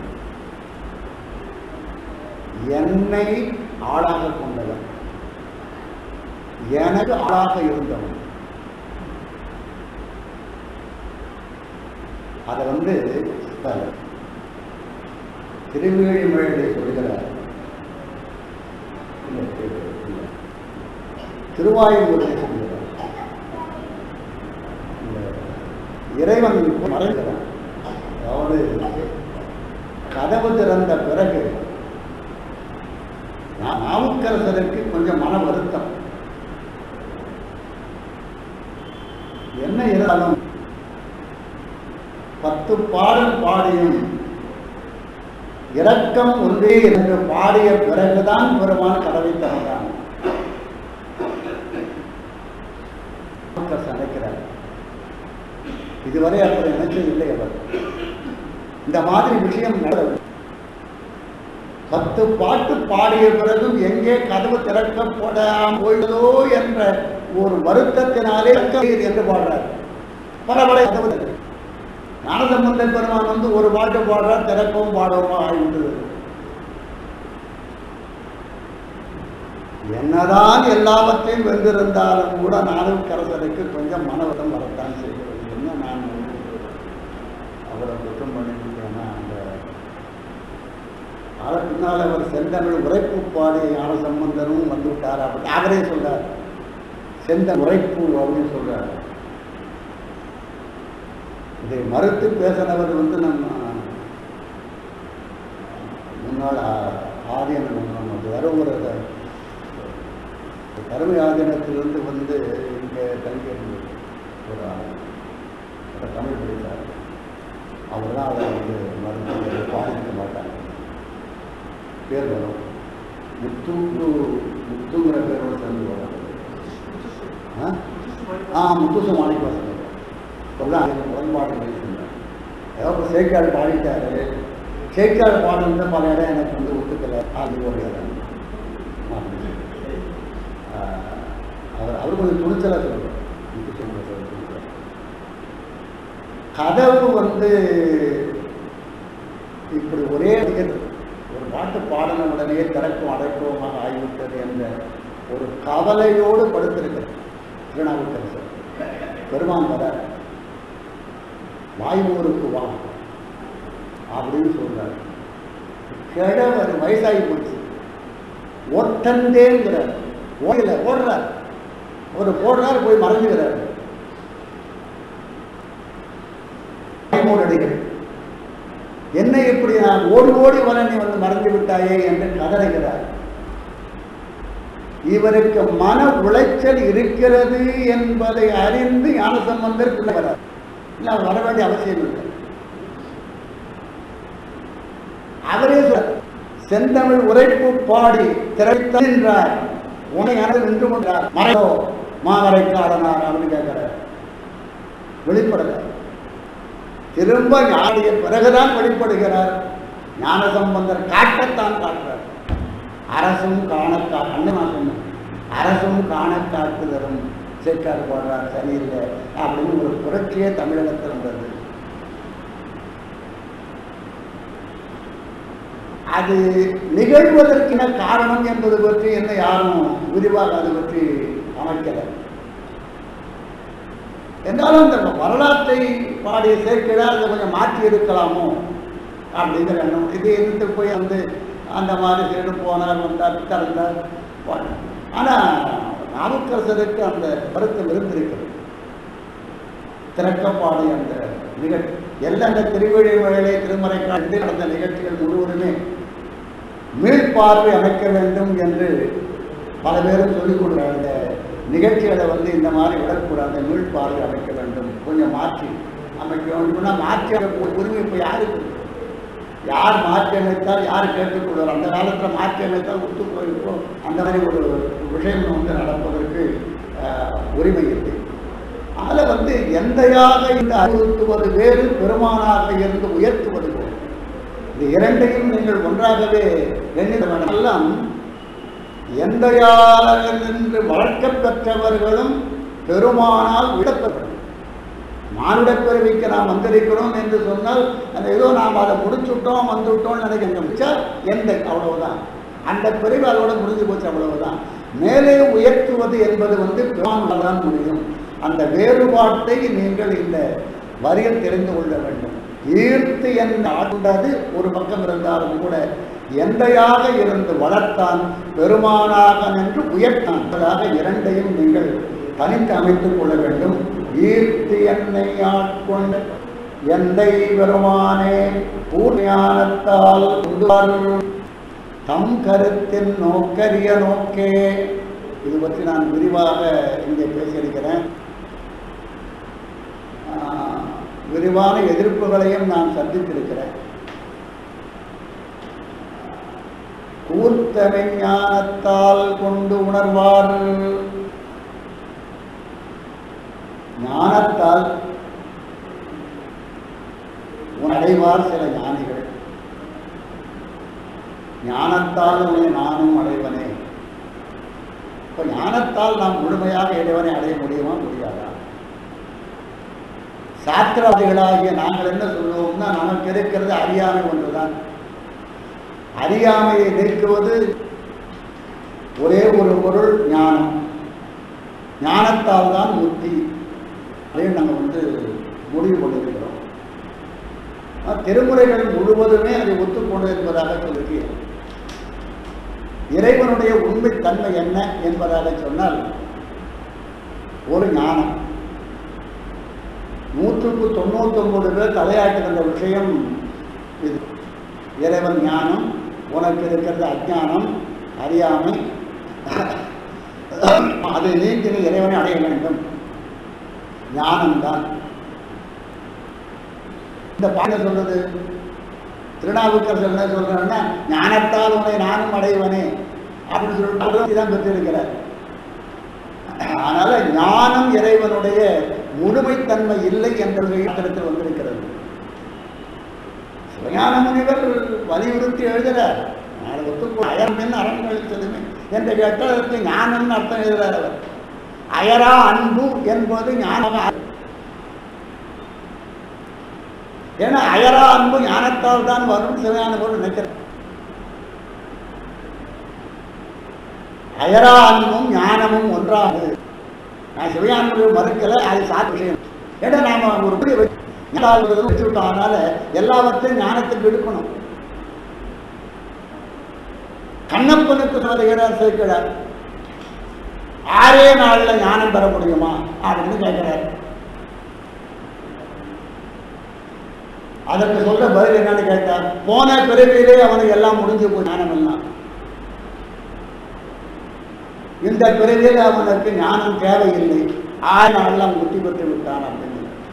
என்னை ஆளாக கொண்டவன் எனக்கு ஆளாக இருந்தவன் அதை வந்து திருவேழிமழையிலே சொல்கிறார் இல்லை, இல்லை, இல்லை. திருவாயூரிலே சொல்கிறார் இந்த இறைவன் மறைகிறான் அதாவது கதவு திறந்த பிறகு நா- நாவுக்கரசருக்கு கொஞ்சம் மன வருத்தம் என்ன இருந்தாலும் பத்து பாடல் பாடியும் இரக்கம் ஒன்றே என்று பாடிய பிறகுதான் பெருமான் கதவை திறந்தான் நாவுக்கரசர் நினைக்கிறார் இதுவரை அப்படி நினைச்சதில்லை அவர் இந்த மாதிரி விஷயம் நடந்தது பத்து பாட்டு பாடிய பிறகும் எங்கே கதவு திறக்கப்படாமல் போயதோ என்ற ஒரு வருத்தத்தினாலே கண்ணீர் என்று பாடுறார் பரவலை கதவு திறக்கு. ஞானசம்பந்த பெருமான் வந்து ஒரு பாட்டு பாடுறார் திறக்கவும் பாடவும் ஆகிவிட்டது என்னதான் எல்லாவற்றையும் வென்றிருந்தாலும் கூட நானுக்கரசருக்கு கொஞ்சம் மனவதம் வரத்தான் செய்கிறது என்ன நான் அவரை குற்றம் பண்ணிவிட்டேன்னா அந்த ஆள பின்னால் அவர் செந்தமிழ் உரைப்பு பாடி ஞான சம்பந்தரும் வந்து விட்டார் அப்படி அவரே சொல்றார் செந்த உரைப்பு அப்படின்னு சொல்றார் இதை மறுத்து பேசினவர் வந்து நம்ம முன்னாள் ஆ- ஆதீனம் நம்ம தருமபுர கருமை ஆதீனத்திலிருந்து வந்து இங்கே தங்கி ஒரு ஆள். அவர் தமிழ் படித்தார் அவர் தான் அதை வந்து மறுத்து பாதிக்க மாட்டாங்க பேர் வரும் முத்து முத்துங்கிற பேரோட சேர்ந்து வரும் ஆ? ஆ முத்துசு மாணிக்கவாசன் இப்போதான் அதில் உடன்பாடு பேசியிருந்தேன் ஏதோ இப்போ சேக்காடு பாடிட்டாரு சேக்காடு பாடுறது பல இடம் எனக்கு வந்து ஒத்துக்கலை அது ஒரு இடம் அப்படின்னு. ஆ, அவர் அவர் கொஞ்சம் துணிச்சலாக சொல்லுவார் முத்துசு மாணிக்கவாசன் துணிச்சலா. கதவு வந்து இப்படி ஒரே நிகழ்வு ஒரு பாட்டு பாடின உடனே திறக்கும் அடைக்குவமாக ஆகிவிட்டது என்ற ஒரு கவலையோடு படுத்திருக்கிறார் திருநாவுக்கரசர் பெருமான் வர வாய்மூருக்கு வா அப்படின்னு சொல்றார் கிழவர் வயசாகி போச்சு ஒட்டந்தேங்கிறார் ஓடல ஓடுறார் ஒரு போடுறார் போய் மறைஞ்சுகிறார் வாய்மூரடிகள் என்னை இப்படி நான் ஓடி ஓடி வர நீ வந்து மறந்து விட்டாயே என்று கதறுகிறார் இவருக்கு மன உளைச்சல் இருக்கிறது என்பதை அறிந்து ஞானசம்பந்தர் பிள்ளை வரார் இல்லை அவர் வர வேண்டிய அவசியம் இல்லை அவரே சொல்றார், செந்தமிழ் உரைப்பு பாடி திரைத்தார் உனை அனது நின்று கொண்டார் மறையோ மாவரைக்காரனார் அப்படின்னு கேட்கிறார் வெளிப்படலை திரும்ப ஞானிய பிறகுதான் வெளிப்படுகிறார் ஞானசம்பந்தர் காட்டத்தான் காட்டுறார் அரசும் காணக்கா அண்ணன் நான் சொன்னேன் அரசும் காண காட்டுதலும் சேர்க்கார் போடுறார் சரியில்லை அப்படின்னு ஒரு புரட்சியே தமிழகத்தில் இருந்தது அது நிகழ்வதற்கென காரணம் என்பது பற்றி என்ன யாரும் விரிவாக அது பற்றி அமைக்கலை என்றாலும் இந்த வரலாற்றை பாடிய சேர்க்கிறார் அதை கொஞ்சம் மாற்றி இருக்கலாமோ அப்படிங்கிற எண்ணம் இது இருந்து போய் வந்து அந்த மாதிரி சைடு போனார் வந்தார் திறந்தார் போனார் ஆனால் நாவுக்கரசருக்கு அந்த வருத்தம் இருந்திருக்கிறது திறக்கப்பாடு அந்த நிகழ்ச்சி எல்லா அந்த திருவழி வேலை திருமறை காலத்தில் நடந்த நிகழ்ச்சிகள் முழுவதுமே மீள்பார்வை அமைக்க வேண்டும் என்று பல பேரும் சொல்லிக் கொடுக்குறாங்க இந்த நிகழ்ச்சிகளை வந்து இந்த மாதிரி விடக்கூடாது மீள்பார்வை அமைக்க வேண்டும் கொஞ்சம் மாற்றி அமைக்க வேண்டும்னா மாற்றி அமைக்க உரிமை இப்போ யாருக்கு இருக்கு? யார் மாற்றி அமைத்தால் யார் கேட்டுக்கொள்வார் அந்த காலத்தில் மாற்றி அமைத்தால் ஒத்து போயிருக்கோம் அந்த மாதிரி ஒரு விஷயம் வந்து நடப்பதற்கு அஹ், உரிமை இல்லை அதில் வந்து எந்தையாக இந்த அறிவுறுத்துவது வேறு பெருமானாக இருந்து உயர்த்துவது வேறு இந்த இரண்டையும் நீங்கள் ஒன்றாகவே எண்ணிட வேண்டும் எல்லாம் எந்தையாக நின்று வளர்க்கப் பெற்றவர்களும் பெருமானால் விடப்பெற்றவர்கள் மானுடப் பிறவிக்கு நாம் வந்திருக்கிறோம் என்று சொன்னால் அந்த ஏதோ நாம் அதை முடிச்சுட்டோம் வந்துவிட்டோம்னு நினைக்க முடிச்சா எந்த அவ்வளவுதான் அந்த பிரிவு அதோட முடிஞ்சு போச்சு அவ்வளவுதான் மேலே உயர்த்துவது என்பது வந்து பெருமானால் தான் முடியும் அந்த வேறுபாட்டை நீங்கள் இந்த வரியில் தெரிந்து கொள்ள வேண்டும் ஈர்த்து என் ஆண்டது ஒரு பக்கம் இருந்தாலும் கூட எந்தையாக இருந்து வளர்த்தான் பெருமானாக நின்று உயர்த்தான் என்பதாக இரண்டையும் நீங்கள் தனித்து அமைத்துக் கொள்ள வேண்டும் ஈர்த்து என்னை ஆட்கொண்ட எந்தை பெருமானே பூர்ஞானத்தால் உந்துவார் தம் கருத்தின் நோக்கரிய நோக்கே இது பற்றி நான் விரிவாக இங்கே பேசியிருக்கிறேன் ஆஹ், விரிவான எதிர்ப்புகளையும் நான் சந்தித்திருக்கிறேன் கூர்த்தமை ஞானத்தால் கொண்டு உணர்வார் ஞானத்தால் அடைவார் சில ஞானிகள் ஞானத்தால் உன்னை நானும் அடைவனே இப்போ ஞானத்தால் நாம் முழுமையாக இறைவனை அடைய முடியுமா முடியாதா சாஸ்திரவாதிகளாகிய நாங்கள் என்ன சொல்லுவோம்னா நமக்கு இருக்கிறது அறியாமை ஒன்றுதான் அறியாமையை நீக்குவது ஒரே ஒரு பொருள் ஞானம் ஞானத்தால் தான் முக்தி அதையும் நம்ம வந்து முடிவு கொண்டிருக்கிறோம் ஆனா, திருமுறைகள் முழுவதுமே அதை ஒத்துக்கொண்டு என்பதாக சொல்லுகிறேன் இறைவனுடைய உண்மை தன்மை என்ன என்பதாக சொன்னால் ஒரு ஞானம் நூற்றுக்கு தொண்ணூத்தொன்பது பேர் தலையாட்டுகின்ற விஷயம் இது இறைவன் ஞானம் உனக்கு இருக்கிறது அஜானம் அறியாமை அதை நீக்கி நீ இறைவனை அடைய வேண்டும் ஞானம்தான் இந்த பாட சொல்றது திருநாவுக்கரசர் என்ன சொல்றாருன்னா ஞானத்தால் உன்னை நானும் அடைவனே அப்படின்னு சொல்லிட்டு தான் பெற்றிருக்கிறார் அதனால ஞானம் இறைவனுடைய முழுமைத்தன்மை இல்லை என்ற இடத்தில் வந்திருக்கிறது சிவஞான முனிவர் வலியுறுத்தி எழுதுகிறார் நாளை ஒத்துக்கோ அயர்மென் அரண் கழித்ததுமே என்று கேட்டால் அதற்கு ஞானம்னு அர்த்தம் எழுதுகிறார் அவர் அயரா அன்பு என்பது ஞானம் ஏன்னா அயரா அன்பு ஞானத்தால் தான் வரும் சிவஞான போல் நினைக்கிறார் அயரா அன்பும் ஞானமும் ஒன்றாகு நான் சிவஞானத்தை மறுக்கல அது சாத்து விஷயம் ஏன்னா நாம ஒரு புரிய வச்சு விட்டோம் அதனால எல்லாவற்றையும் ஞானத்துக்கு எடுக்கணும் கண்ணப்பனுக்கு சொல்லுகிறார் சேர்க்கிறார் ஆறே நாள்ல ஞானம் பெற முடியுமா அப்படின்னு கேட்கிறார் அதற்கு சொல்ற பதில் என்னன்னு கேட்டார் போன பிறவியிலே அவனுக்கு எல்லாம் முடிஞ்சு போய் ஞானம் எல்லாம் இந்த பிறவியில் அவனுக்கு ஞானம் தேவையில்லை ஆறு நாள்லாம் முத்தி பெற்று விட்டான் அப்படின்னு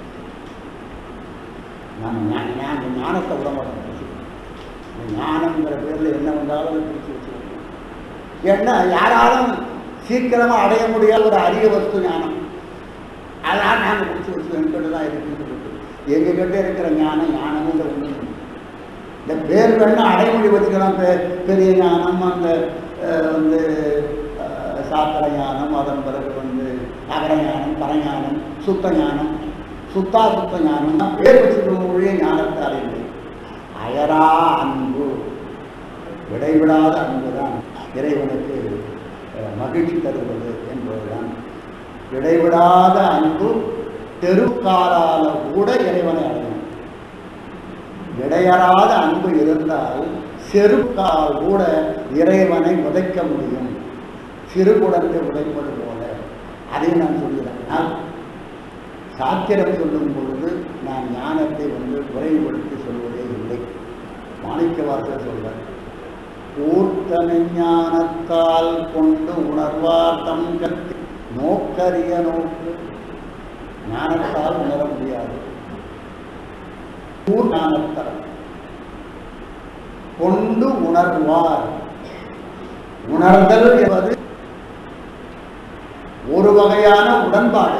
நம்ம ஞா- ஞா- ஞானத்தை விட மாட்டோம் ஞானம்ங்கிற பேரில் என்ன வந்தாலும் அதை பிடிச்சி வச்சுருக்கோம் ஏன்னா யாராலும் சீக்கிரமாக அடைய முடியாத ஒரு அரிய வஸ்து ஞானம் அதனால் நாங்கள் பிடிச்சி வச்சு என்கிட்ட தான் இருக்குன்னு சொல்லிட்டு எங்கள் கிட்ட இருக்கிற ஞானம் ஞானமும் இல்லை ஒன்றும் இல்லை. இந்த பேர் வேணா அடைமொழி வச்சுக்கலாம் பெ- பெரிய ஞானம் அந்த அஹ், வந்து அஹ், சாத்திர ஞானம் அதன் பிறகு வந்து அகர ஞானம் பரஞானம் சுத்த ஞானம் சுத்தா சுத்த ஞானம் தான் பேர் வச்சுக்கணும் மொழிய ஞானத்தை அறிந்து அயரா அன்பு விடைவிடாத அன்புதான் இறைவனுக்கு அஹ், மகிழ்ச்சி தருவது என்பதுதான் இடைவிடாத அன்பு தெருக்காலால கூட இறைவனை அடையும் இடையறாத அன்பு இருந்தால் செருக்கால் கூட இறைவனை உதைக்க முடியும் சிறுகுடத்தை உதைப்பது போல அதையும் நான் சொல்கிறேன் ஆனால் சாத்திரம் சொல்லும் பொழுது நான் ஞானத்தை வந்து குறைவுபடுத்தி சொல்வதே இல்லை மாணிக்க வாசல் சொல்றேன் கூத்தனை ஞானத்தால் கொண்டு உணர்வார் தம் கத்தி நோக்கரிய நோக்கு ஞானத்தால் உணர முடியாது ஊர் ஞானத்தால் கொண்டு உணர்வார் உணர்தல் என்பது ஒரு வகையான உடன்பாடு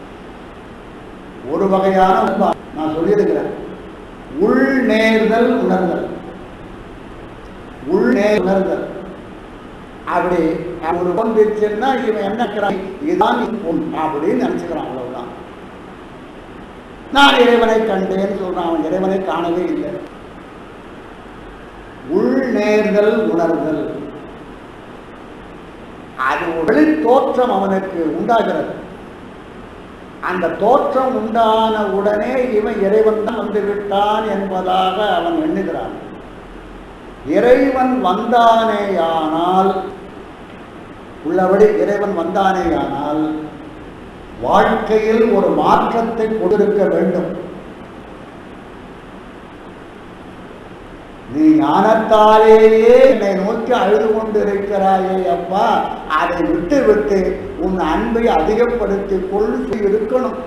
ஒரு வகையான உடன்பாடு நான் சொல்லியிருக்கிறேன் உள் நேர்தல் உணர்தல் உள் நேர் உணர்தல் அப்படி ஒரு வந்துச்சுன்னா இவன் என்ன நினைக்கிறான் இதுதான் பொன் அப்படின்னு நினைச்சுக்கிறான் அவ்வளவுதான் நான் இறைவனை கண்டேன்னு சொல்றான் அவன் இறைவனை காணவே இல்லை உள் நேர்தல் உணர்தல் அது ஒரு வெளி தோற்றம் அவனுக்கு உண்டாகிறது அந்த தோற்றம் உண்டான உடனே இவன் இறைவன் தான் வந்து விட்டான் என்பதாக அவன் எண்ணுகிறான் இறைவன் வந்தானேயானால் உள்ளபடி இறைவன் வந்தானேயானால் வாழ்க்கையில் ஒரு மாற்றத்தை கொடுக்க வேண்டும் நீ ஞானத்தாலேயே என்னை நோக்கி அழுது கொண்டிருக்கிறாயே அப்பா அதை விட்டு விட்டு உன் அன்பை அதிகப்படுத்திக் கொள்ளு இருக்கணும்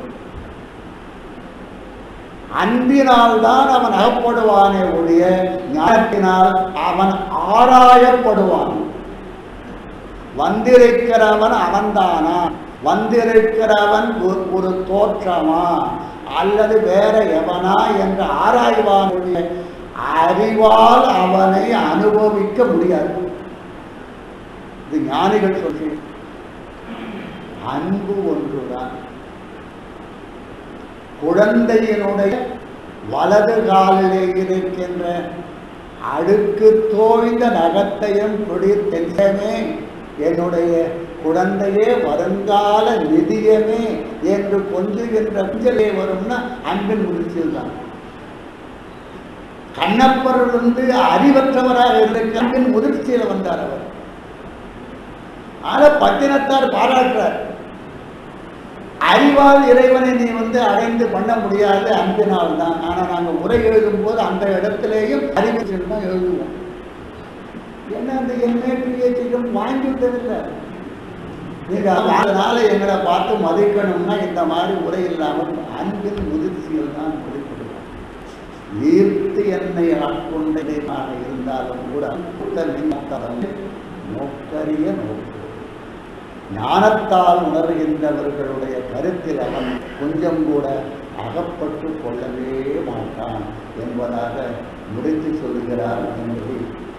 அன்பினால் தான் அவன் அகப்படுவானே ஒழிய ஞானத்தினால் அவன் ஆராயப்படுவான் வந்திருக்கிறவன் அவன்தானா வந்திருக்கிறவன் ஒரு- ஒரு தோற்றமா அல்லது வேற எவனா என்று ஆராய்வானுடைய அறிவால் அவனை அனுபவிக்க முடியாது இது ஞானிகள் சொல்லி அன்பு ஒன்றுதான் குழந்தையினுடைய வலது காலிலே இருக்கின்ற அடுக்கு தோய்ந்த நகத்தையும் பிடித்தென்றமே என்னுடைய குழந்தையே வருங்கால நிதியமே என்று கொஞ்சுகின்ற கொஞ்சலே வரும்னா அன்பின் முதிர்ச்சியில் தான் கண்ணப்பர் வந்து அறிவற்றவராக இருந்த அன்பின் முதிர்ச்சியில் வந்தார் அவர் ஆனா பட்டினத்தார் பாராட்டுறார் அறிவால் இறைவனை நீ வந்து அடைந்து பண்ண முடியாது அன்பினால் தான் ஆனா நாங்க உரை எழுதும் போது அந்த இடத்திலேயும் அறிவு தான் எழுதுவோம் என்ன அந்த எண்ணேற்றியம் வாங்கிவிட்டதில்லை நீங்க அதனால எங்களை பார்த்து மதிக்கணும்னா இந்த மாதிரி உரை இல்லாமல் அன்பின் முதிர்ச்சியில் தான் வெளிப்படுவோம் ஈர்த்து என்னை ஆட்கொண்டதாக இருந்தாலும் கூட அன்புத்த நிமித்தம் நோக்கரிய நோக்கு ஞானத்தால் உணர்கின்றவர்களுடைய கருத்தில் அவன் கொஞ்சம் கூட அகப்பட்டு கொள்ளவே மாட்டான் என்பதாக முடித்து சொல்லுகிறார் என்பதை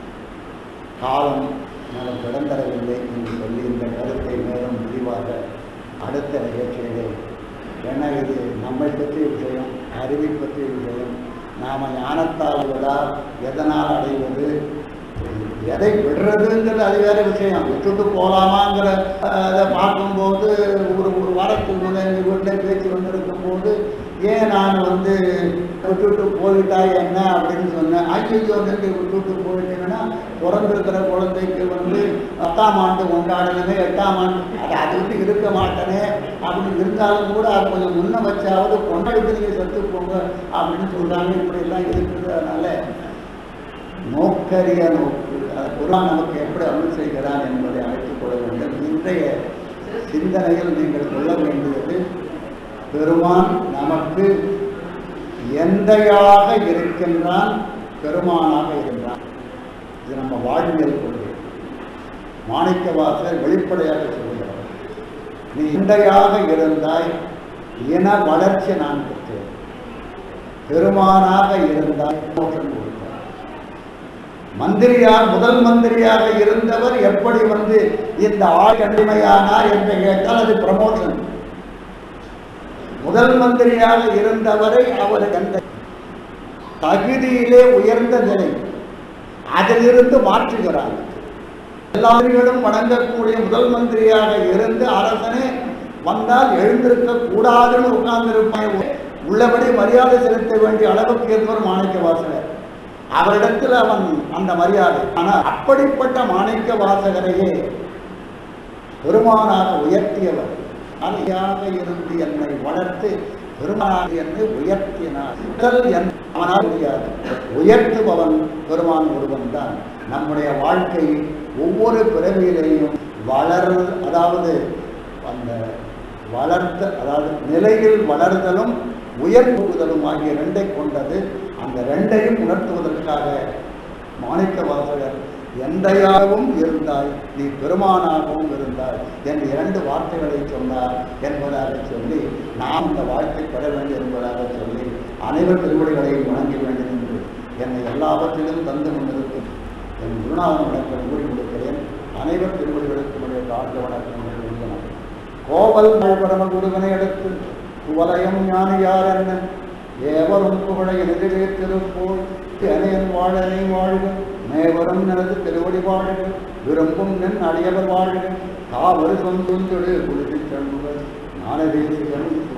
காலம் நமக்கு இடந்தரவில்லை என்று சொல்லி இந்த கருத்தை மேலும் விரிவாக அடுத்த நிகழ்ச்சியிலே ஏன்னா இது நம்மை பற்றிய விஷயம் அறிவை பற்றிய விஷயம் நாம் ஞானத்தால் விடா எதனால் அடைவது எதை விடுறதுங்கிறது அது வேற விஷயம் விட்டுட்டு போகலாமாங்கிற அஹ், அதை பார்க்கும்போது ஒரு ஒரு வாரத்துக்கு முன்னே எங்கள் வீட்டில் பேச்சு வந்திருக்கும் போது ஏன் நான் வந்து விட்டுட்டு போயிட்டா என்ன அப்படின்னு சொன்னேன் ஐயோ நீங்கள் விட்டுட்டு போயிட்டீங்கன்னா பிறந்திருக்கிற குழந்தைக்கு வந்து பத்தாம் ஆண்டு கொண்டாடணுமே எட்டாம் ஆண்டு அது அது வந்து இருக்க மாட்டேனே அப்படின்னு இருந்தாலும் கூட அது கொஞ்சம் முன்ன வச்சாவது கொண்டாடிட்டு நீங்கள் செத்து போங்க அப்படின்னு சொல்கிறாங்க இப்படியெல்லாம் இருக்குது அதனால நோக்கரிய நோக்கு அது குரான் நமக்கு எப்படி அருள் செய்கிறான் என்பதை அழைத்துக் கொள்ள வேண்டும் இன்றைய சிந்தனையில் நீங்கள் கொள்ள வேண்டியது பெருமான் நமக்கு எந்தையாக இருக்கின்றான் பெருமானாக இருக்கின்றான் இது நம்ம வாழ்வியல் கொள்கை மாணிக்கவாசர் வெளிப்படையாக சொல்கிறார் நீ எந்தையாக இருந்தாய் இன வளர்ச்சி நான் பெற்றேன் பெருமானாக இருந்தாய் மோட்சம் கொடுத்தார் மந்திரியார் முதல் மந்திரியாக இருந்தவர் எப்படி வந்து இந்த ஆள் கண்டிமையானார் என்று கேட்டால் அது ப்ரமோஷன் முதல் மந்திரியாக இருந்தவரை அவர் எந்த தகுதியிலே உயர்ந்த நிலை அதிலிருந்து மாற்றுகிறார் எல்லாரிகளும் வணங்கக்கூடிய முதல் மந்திரியாக இருந்து அரசனே வந்தால் எழுந்திருக்க கூடாதுன்னு உட்கார்ந்திருப்பான் உள்ளபடி மரியாதை செலுத்த வேண்டிய அளவுக்கு இருந்தவர் மாணிக்க வாசகர் அவரிடத்தில் அவன் அந்த மரியாதை ஆனால் அப்படிப்பட்ட மாணிக்க வாசகரையே பெருமானாக உயர்த்தியவர் அலையாக இருந்து என்னை வளர்த்து பெருமானாக என்னை உயர்த்தினார் முதல் என் அவனால் முடியாது உயர்த்துபவன் பெருமான் ஒருவன் தான் நம்முடைய வாழ்க்கை ஒவ்வொரு பிறவியிலையும் வளர் அதாவது அந்த வளர்த்த அதாவது நிலையில் வளர்தலும் உயர்வுதலும் ஆகிய ரெண்டை கொண்டது அந்த ரெண்டையும் உணர்த்துவதற்காக மாணிக்க வாசகர் எந்தையாகவும் இருந்தாய் நீ பெருமானாகவும் இருந்தாய் என்று இரண்டு வார்த்தைகளை சொன்னார் என்பதாக சொல்லி நாம் இந்த வாழ்க்கை பெற வேண்டும் என்பதாக சொல்லி அனைவர் திருவடிகளையும் வணங்க வேண்டும் என்று என்னை எல்லாவற்றிலும் தந்து கொண்டிருக்கும் என் குருநாதன் வணக்கம் கூறி கொடுக்கிறேன் அனைவர் திருவடிகளுக்கும் என்னுடைய தாழ்ந்த வணக்கம் என்று கோவல் பரம குருவனை எடுத்து குவலயம் ஞானியார் என்ன ஏவரும் புகழை எதிரே திருப்போல் அனையன் வாழனை வாழ்க மேவரும் எனது திருவடி வாழ்க விரும்பும் நின் அடியவர் வாழ்க காவல் சொந்துஞ்சொடு குளிர்ச்சி சண்முக ஞானதேசிகன்